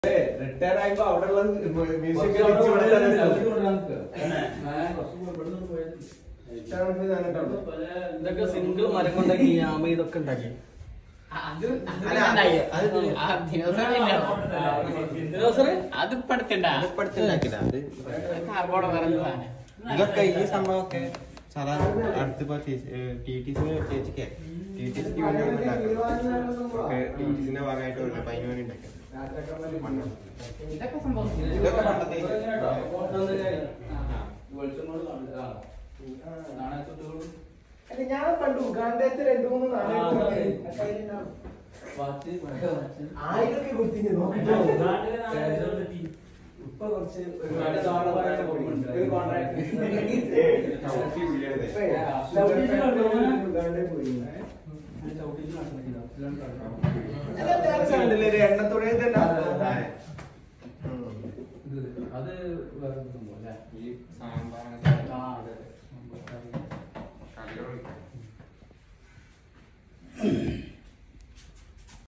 Retire ആയപ്പോ അവിടെ ഉള്ള മ്യൂസിയം കുറച്ച് അവിടെ പോയാൽ ഗൾഫിൽ കൊണ്ടുവരാൻ നിൽക്കുക. ഏ, കുറച്ച് ഇവിടെ നിന്ന് പോയാൽ ഇതൊക്കെ സിംഗിൾ മരം കൊണ്ടാക്കി ആമ ഇതൊക്കെ ഉണ്ടാക്കി അത് അല്ല, അത് ആ ദിനോസർ ഇല്ലല്ലോ. ദിനോസറ്? അത് ഇപ്പടുത്തുണ്ടാ കാർബോൺ പറയുന്നതാണ് ഇതൊക്കെ ഈ സംഭവമൊക്കെ സാധാരണ അടുത്തിപ്പോ ടി ടി സിന് ചേച്ചിക്ക് ടി ടി സിക്ക് വേണ്ടി ഒക്കെ ടി ടി സിന്റെ ഭാഗമായിട്ട് വരില്ല അപ്പൊ അതിന് വേണ്ടി ഉണ്ടാക്കിയത് ഇതൊക്കെ സംഭവം ഇതൊക്കെ പണ്ടത്തെ വെളിച്ചെണ്ണോട് കാണില്ല. ആ. നാണയത്തുട്ടുകളും ഞാൻ പണ്ട് ഉഗാണ്ടത്തെ രണ്ടു മൂന്ന് നാണയം വാച്ച് മറ്റേ വാച്ച് ആയിരൊക്കെ കൊടുത്തിഞ്ഞ് നോക്കിട്ട് ഇപ്പൊ കുറച്ച് ഒരു മറ്റേ താഴെ പറയുന്ന കൊടുക്കുന്നുണ്ട്. ഒരു contract. ഉഗാണ്ടയിൽ പോയി. ചവിട്ടിച്ച് നടന്നിട്ടില്ല. ഇതിലാണ് അല്ല, വേറെ സാധനമില്ലേ? ഒരു എണ്ണത്തുടയിൽ തന്നെ ഉം. ഇത് അത് വേറെ ഒരു സംഭവം അല്ലേ? ഈ സാമ്പാർ ആ, അതെ, അതെ. കല്ലുകൾ